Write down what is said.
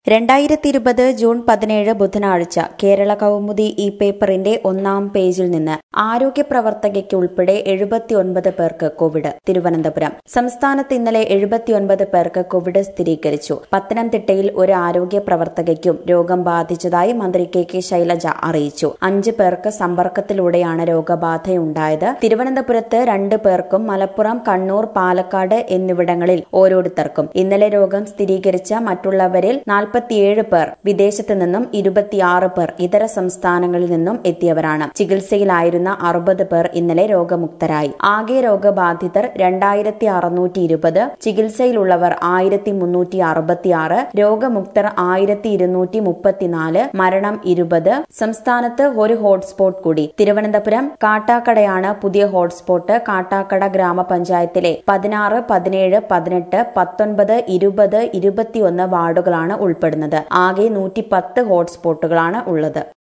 രണ്ടായിരത്തി ഇരുപത് ജൂൺ പതിനേഴ് ബുധനാഴ്ച കേരള കൗമുദി ഈ പേപ്പറിന്റെ ഒന്നാം പേജിൽ നിന്ന് ആരോഗ്യ പ്രവർത്തകയ്ക്ക് ഉൾപ്പെടെ എഴുപത്തിയൊൻപത് പേർക്ക് കോവിഡ് തിരുവനന്തപുരം സംസ്ഥാനത്ത് ഇന്നലെ എഴുപത്തിയൊൻപത് പേർക്ക് കോവിഡ് സ്ഥിരീകരിച്ചു പത്തനംതിട്ടയിൽ ഒരു ആരോഗ്യ പ്രവർത്തകയ്ക്കും രോഗം ബാധിച്ചതായി മന്ത്രി കെ കെ ശൈലജ അറിയിച്ചു അഞ്ച് പേർക്ക് സമ്പർക്കത്തിലൂടെയാണ് രോഗബാധയുണ്ടായത് തിരുവനന്തപുരത്ത് രണ്ട് പേർക്കും മലപ്പുറം കണ്ണൂർ പാലക്കാട് എന്നിവിടങ്ങളിൽ ഓരോരുത്തർക്കും ഇന്നലെ രോഗം സ്ഥിരീകരിച്ച മറ്റുള്ളവരിൽ നാൽപ്പത്തിയേഴ് പേർ വിദേശത്ത് നിന്നും ഇരുപത്തിയാറ് പേർ ഇതര സംസ്ഥാനങ്ങളിൽ നിന്നും എത്തിയവരാണ് ചികിത്സയിലായിരുന്ന അറുപത് പേർ ഇന്നലെ രോഗമുക്തരായി ആകെ രോഗബാധിതർ രണ്ടായിരത്തി അറുന്നൂറ്റി ഇരുപത് ചികിത്സയിലുള്ളവർ ആയിരത്തി മുന്നൂറ്റി അറുപത്തിയാറ് രോഗമുക്തർ ആയിരത്തി ഇരുന്നൂറ്റി മുപ്പത്തിനാല് മരണം ഇരുപത് സംസ്ഥാനത്ത് ഒരു ഹോട്ട്സ്പോട്ട് കൂടി തിരുവനന്തപുരം കാട്ടാക്കടയാണ് പുതിയ ഹോട്ട്സ്പോട്ട് കാട്ടാക്കട ഗ്രാമപഞ്ചായത്തിലെ പതിനാറ് പതിനേഴ് പതിനെട്ട് പത്തൊൻപത് ഇരുപത് ഇരുപത്തിയൊന്ന് വാർഡുകളാണ് ഉൾപ്പെടുന്നത് ആകെ നൂറ്റി പത്ത് ഹോട്ട്സ്പോട്ടുകളാണ് ഉള്ളത്